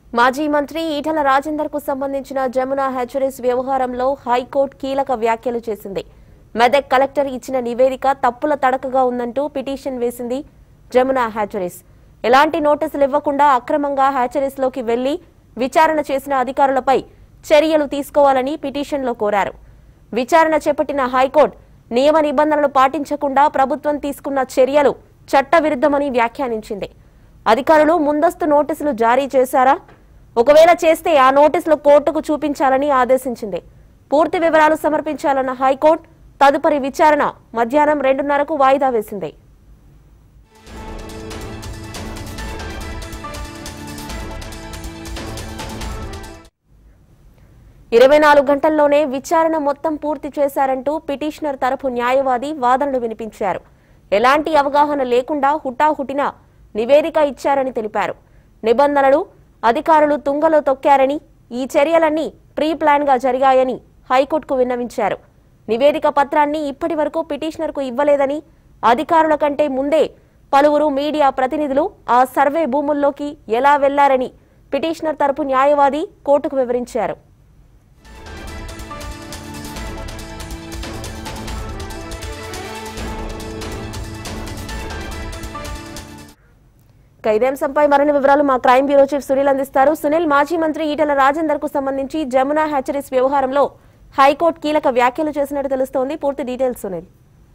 మాజీ మంత్రి ఈటల రాజేందర్ కు సంబంధించిన జమున హ్యాచరీస్ వ్యవహారంలో హైకోర్టు కీలక వ్యాఖ్యలు చేసింది మెదక్ కలెక్టర్ ఇచ్చిన నివేదిక తప్పుల తడకగా ఉందంటూ పిటిషన్ వేసింది జమున హ్యాచరీస్ ఎలాంటి నోటీసులు ఇవ్వకుండా అక్రమంగా హ్యాచరీస్ లోకి వెళ్లి విచారణ చేసిన అధికారులపై చర్యలు తీసుకోవాలని పిటిషన్లో కోరారు విచారణ చేపట్టిన హైకోర్టు నియమ నిబంధనలు పాటించకుండా ప్రభుత్వం తీసుకున్న చర్యలు చట్టవిరుద్ధమని వ్యాఖ్యానించింది అధికారులు ముందస్తు నోటీసులు జారీ చేశారా ఒకవేళ చేస్తే ఆ నోటీసులు కోర్టుకు చూపించాలని ఆదేశించింది పూర్తి వివరాలు సమర్పించాలన్న హైకోర్టు తదుపరి విచారణ మధ్యాహ్నం రెండున్నరకు వాయిదా వేసింది ఇరవై నాలుగు గంటల్లోనే విచారణ మొత్తం పూర్తి చేశారంటూ పిటిషనర్ తరఫు న్యాయవాది వాదనలు వినిపించారు ఎలాంటి అవగాహన లేకుండా హుటాహుటిన నివేదిక ఇచ్చారని తెలిపారు నిబంధనలు అధికారులు తుంగలో తొక్కారని ఈ చర్యలన్నీ ప్రీ ప్లాన్ గా జరిగాయని హైకోర్టుకు విన్నవించారు నివేదిక పత్రాన్ని ఇప్పటి వరకు పిటిషనర్కు ఇవ్వలేదని అధికారుల కంటే ముందే పలువురు మీడియా ప్రతినిధులు ఆ సర్వే భూముల్లోకి ఎలా వెళ్లారని పిటిషనర్ తరపు న్యాయవాది కోర్టుకు వివరించారు ఇక ఇదే అంశంపై మరిన్ని వివరాలు మా క్రైమ్ బ్యూరో చీఫ్ సునీల్ అందిస్తారు సునీల్ మాజీ మంత్రి ఈటల రాజేందర్ కు సంబంధించి జమునా హ్యాచరీస్ వ్యవహారంలో హైకోర్టు కీలక వ్యాఖ్యలు చేసినట్టు తెలుస్తోంది పూర్తి డీటెయిల్స్ సునీల్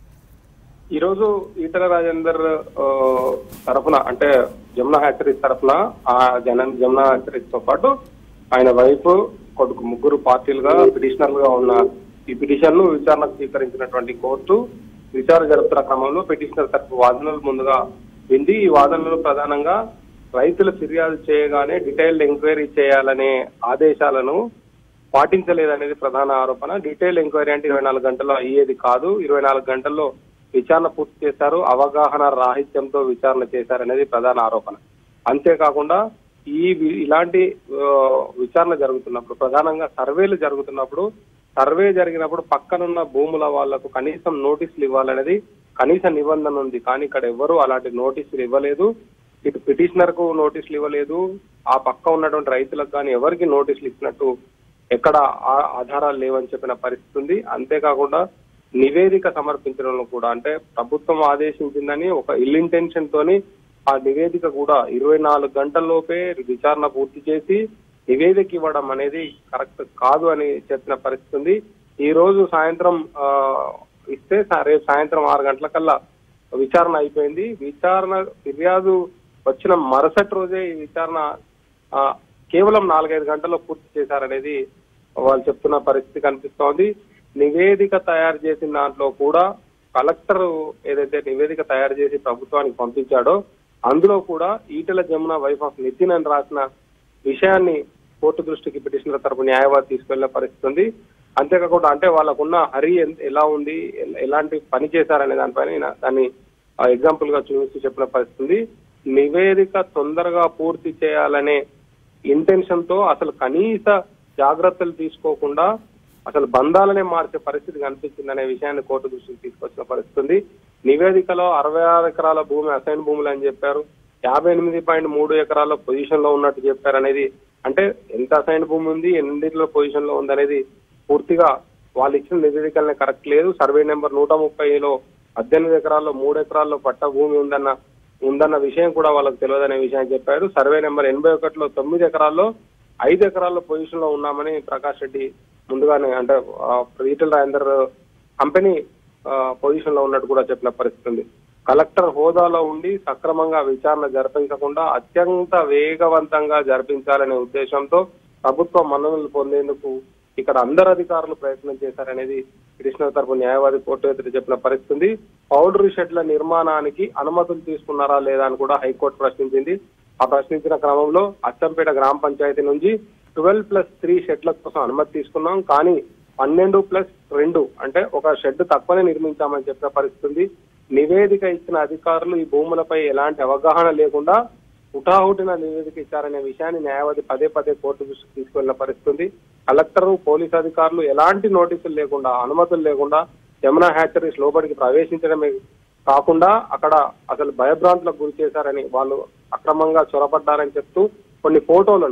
ఈ రోజు ఈటల రాజేందర్ ఆ, తరఫున అంటే జమునా హ్యాచరీస్ తరఫున ఆ జన జమునా హ్యాచరీస్ తో పాటు ఆయన వైఫ్ కొడుకు ముగ్గురు పార్టీలుగా పిటిషనర్ గా ఉన్న ఈ పిటిషన్ ను విచారణకు స్వీకరించినటువంటి కోర్టు విచారణ జరుపుతున్న క్రమంలో పిటిషనర్ తరఫు వాదనలు ముందుగా వింది ఈ వాదనలు ప్రధానంగా రైతులు ఫిర్యాదు చేయగానే డీటెయిల్డ్ ఎంక్వైరీ చేయాలనే ఆదేశాలను పాటించలేదనేది ప్రధాన ఆరోపణ డీటెయిల్ ఎంక్వైరీ అంటే ఇరవై నాలుగు గంటల్లో అయ్యేది కాదు ఇరవై నాలుగు గంటల్లో విచారణ పూర్తి చేశారు అవగాహన రాహిత్యంతో విచారణ చేశారనేది ప్రధాన ఆరోపణ అంతేకాకుండా ఈ వి- ఇలాంటి ఆ, విచారణ జరుగుతున్నప్పుడు ప్రధానంగా సర్వేలు జరుగుతున్నప్పుడు సర్వే జరిగినప్పుడు పక్కనున్న భూముల వాళ్లకు కనీసం నోటీసులు ఇవ్వాలనేది కనీస నిబంధన ఉంది కానీ ఇక్కడ ఎవరు అలాంటి నోటీసులు ఇవ్వలేదు ఇటు పిటిషనర్ కు నోటీసులు ఇవ్వలేదు ఆ పక్క ఉన్నటువంటి రైతులకు కానీ ఎవరికి నోటీసులు ఇచ్చినట్టు ఎక్కడ ఆ- ఆధారాలు లేవని చెప్పిన పరిస్థితి ఉంది అంతేకాకుండా నివేదిక సమర్పించడంలో కూడా అంటే ప్రభుత్వం ఆదేశించిందని ఒక ఇల్ ఇంటెన్షన్ తోని ఆ నివేదిక కూడా ఇరవై నాలుగు గంటల్లోపే విచారణ పూర్తి చేసి నివేదిక ఇవ్వడం అనేది కరెక్ట్ కాదు అని చెప్పిన పరిస్థితి ఉంది ఈ రోజు సాయంత్రం ఆ, ఇస్తే సా- రేపు సాయంత్రం ఆరు గంటలకల్లా విచారణ అయిపోయింది విచారణ ఫిర్యాదు వచ్చిన మరుసటి రోజే ఈ విచారణ ఆ, కేవలం నాలుగైదు గంటల్లో పూర్తి చేశారనేది వాళ్ళు చెప్తున్న పరిస్థితి కనిపిస్తోంది నివేదిక తయారు చేసిన దాంట్లో కూడా కలెక్టర్ ఏదైతే నివేదిక తయారు చేసి ప్రభుత్వానికి పంపించాడో అందులో కూడా ఈటెల జమున వైఫ్ ఆఫ్ నితిన్ అని రాసిన విషయాన్ని కోర్టు దృష్టికి పిటిషనర్ తరపు న్యాయవాది తీసుకెళ్లిన పరిస్థితి ఉంది అంతేకాకుండా అంటే వాళ్ళకున్న హరి ఎంత- ఎలా ఉంది ఎల- ఎలాంటి పని చేశారనే దానిపైన ఈయన దాన్ని ఎగ్జాంపుల్ గా చూపిస్తూ చెప్పిన పరిస్థితి ఉంది నివేదిక తొందరగా పూర్తి చేయాలనే ఇంటెన్షన్ తో అసలు కనీస జాగ్రత్తలు తీసుకోకుండా అసలు బంధాలనే మార్చే పరిస్థితి కనిపించిందనే విషయాన్ని కోర్టు దృష్టికి తీసుకొచ్చిన పరిస్థితి ఉంది నివేదికలో అరవై ఆరు ఎకరాల భూమి అసైన్ భూములు అని చెప్పారు యాభై ఎనిమిది పాయింట్ మూడు ఎకరాల పొజిషన్ లో ఉన్నట్టు చెప్పారు అనేది అంటే ఎంత అసైన్ భూమి ఉంది ఎన్నింటిలో పొజిషన్ లో ఉందనేది పూర్తిగా వాళ్ళు ఇచ్చిన నివేదికలనే కరెక్ట్ లేదు సర్వే నెంబర్ నూట ముప్పైలో పద్దెనిమిది ఎకరాల్లో మూడు ఎకరాల్లో పట్ట భూమి ఉందన్న ఉందన్న విషయం కూడా వాళ్ళకి తెలియదనే విషయం చెప్పారు సర్వే నెంబర్ ఎనభై ఒకటిలో తొమ్మిది ఎకరాల్లో ఐదు ఎకరాల్లో పొజిషన్ లో ఉన్నామని ప్రకాష్ రెడ్డి ముందుగానే అంటే ఆ, ఈటల రాజేందర్ కంపెనీ పొజిషన్ లో ఉన్నట్టు కూడా చెప్పిన పరిస్థితి ఉంది కలెక్టర్ హోదాలో ఉండి సక్రమంగా విచారణ జరిపించకుండా అత్యంత వేగవంతంగా జరిపించాలనే ఉద్దేశంతో ప్రభుత్వ మన్ననలు పొందేందుకు ఇక్కడ అందరు అధికారులు ప్రయత్నం చేశారనేది పిటిషనర్ తరపు న్యాయవాది కోర్టు ఎదుట చెప్పిన పరిస్థితి ఉంది పౌడరీ షెడ్ల నిర్మాణానికి అనుమతులు తీసుకున్నారా లేదా అని కూడా హైకోర్టు ప్రశ్నించింది ఆ ప్రశ్నించిన క్రమంలో అచ్చంపేట గ్రామ పంచాయతీ నుంచి ట్వెల్వ్ ప్లస్ త్రీ షెడ్ల కోసం అనుమతి తీసుకున్నాం కానీ పన్నెండు ప్లస్ రెండు అంటే ఒక షెడ్ తక్కువనే నిర్మించామని చెప్పిన పరిస్థితి ఉంది నివేదిక ఇచ్చిన అధికారులు ఈ భూములపై ఎలాంటి అవగాహన లేకుండా హుటాహుటిన నివేదిక ఇచ్చారనే విషయాన్ని న్యాయవాది పదే పదే కోర్టు దృష్టికి తీసుకెళ్లిన పరిస్థితి ఉంది కలెక్టర్ పోలీస్ అధికారులు ఎలాంటి నోటీసులు లేకుండా అనుమతులు లేకుండా యమునా హ్యాచరీస్ లోపలికి ప్రవేశించడమే కాకుండా అక్కడ అసలు భయభ్రాంతులకు గురి చేశారని వాళ్ళు అక్రమంగా చొరబడ్డారని చెప్తూ కొన్ని ఫోటోలను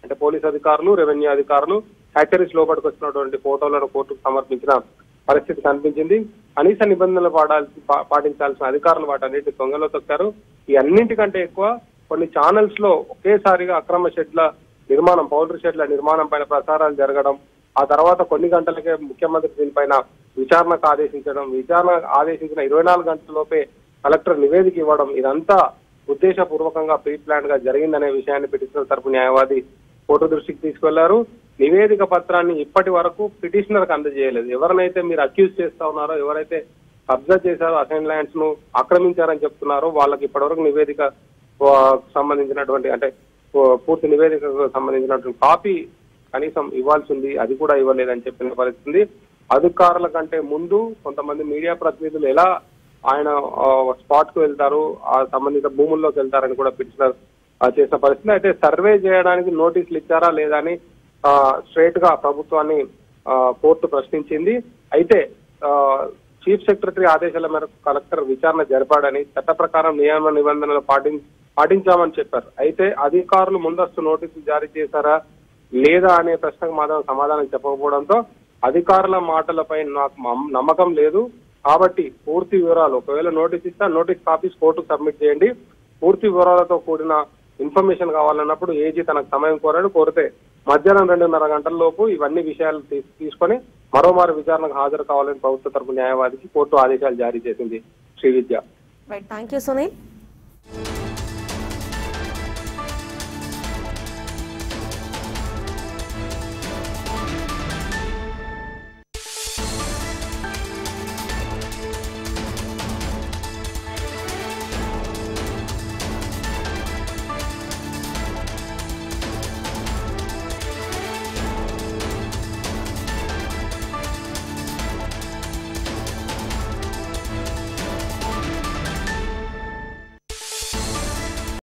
అంటే పోలీస్ అధికారులు రెవెన్యూ అధికారులు హ్యాచరీస్ లోపలికి వచ్చినటువంటి ఫోటోలను కోర్టుకు సమర్పించిన పరిస్థితి కనిపించింది కనీస నిబంధనలు పాడాల్సి పా- పాటించాల్సిన అధికారులు వాటన్నిటి తొంగలో తొక్కారు ఈ అన్నింటికంటే ఎక్కువ కొన్ని ఛానల్స్ లో ఒకేసారిగా అక్రమ షెడ్ల నిర్మాణం పౌల్ట్రీ షెడ్ల నిర్మాణం పైన ప్రసారాలు జరగడం ఆ తర్వాత కొన్ని గంటలకే ముఖ్యమంత్రి దీనిపైన విచారణకు ఆదేశించడం విచారణ ఆదేశించిన ఇరవై నాలుగు గంటల లోపే కలెక్టర్ నివేదిక ఇవ్వడం ఇదంతా ఉద్దేశపూర్వకంగా ప్రీ ప్లాన్ గా జరిగిందనే విషయాన్ని పిటిషనర్ తరపు న్యాయవాది కోర్టు దృష్టికి తీసుకెళ్లారు నివేదిక పత్రాన్ని ఇప్పటి వరకు పిటిషనర్ కు అందజేయలేదు ఎవరినైతే మీరు అక్యూజ్ చేస్తా ఉన్నారో ఎవరైతే కబ్జా చేశారో అసైన్ ల్యాండ్స్ ను ఆక్రమించారని చెప్తున్నారో వాళ్ళకి ఇప్పటివరకు నివేదిక ఆ, సంబంధించినటువంటి అంటే ఆ, పూర్తి నివేదికకు సంబంధించినటువంటి కాపీ కనీసం ఇవ్వాల్సి ఉంది అది కూడా ఇవ్వలేదని చెప్పిన పరిస్థితి ఉంది. అధికారుల కంటే ముందు కొంతమంది మీడియా ప్రతినిధులు ఎలా ఆయన స్పాట్ కు వెళ్తారు ఆ సంబంధిత భూముల్లోకి వెళ్తారని కూడా పిటిషనర్ ఆ, చేసిన పరిస్థితి అయితే సర్వే చేయడానికి నోటీసులు ఇచ్చారా లేదా అని స్ట్రేట్ గా ప్రభుత్వాన్ని ఆ, కోర్టు ప్రశ్నించింది అయితే ఆ, చీఫ్ సెక్రటరీ ఆదేశాల మేరకు కలెక్టర్ విచారణ జరిపాడని చట్ట ప్రకారం నియమ నిబంధనలు పాటి పాటించామని చెప్పారు అయితే అధికారులు ముందస్తు నోటీసులు జారీ చేశారా లేదా అనే ప్రశ్నకు మాత్రం సమాధానం చెప్పకపోవడంతో అధికారుల మాటలపై నాకు మమ్- నమ్మకం లేదు కాబట్టి పూర్తి వివరాలు ఒకవేళ నోటీస్ ఇస్తే నోటీస్ కాపీస్ కోర్టుకు సబ్మిట్ చేయండి పూర్తి వివరాలతో కూడిన ఇన్ఫర్మేషన్ కావాలన్నప్పుడు ఏజీ తనకు సమయం కోరాడు కోరితే మధ్యాహ్నం రెండున్నర గంటల లోపు ఇవన్నీ విషయాలు తీ- తీసుకొని మరోమారు విచారణకు హాజరు కావాలని ప్రభుత్వ తరపు న్యాయవాదికి కోర్టు ఆదేశాలు జారీ చేసింది Sri Vidya right thank you Sunil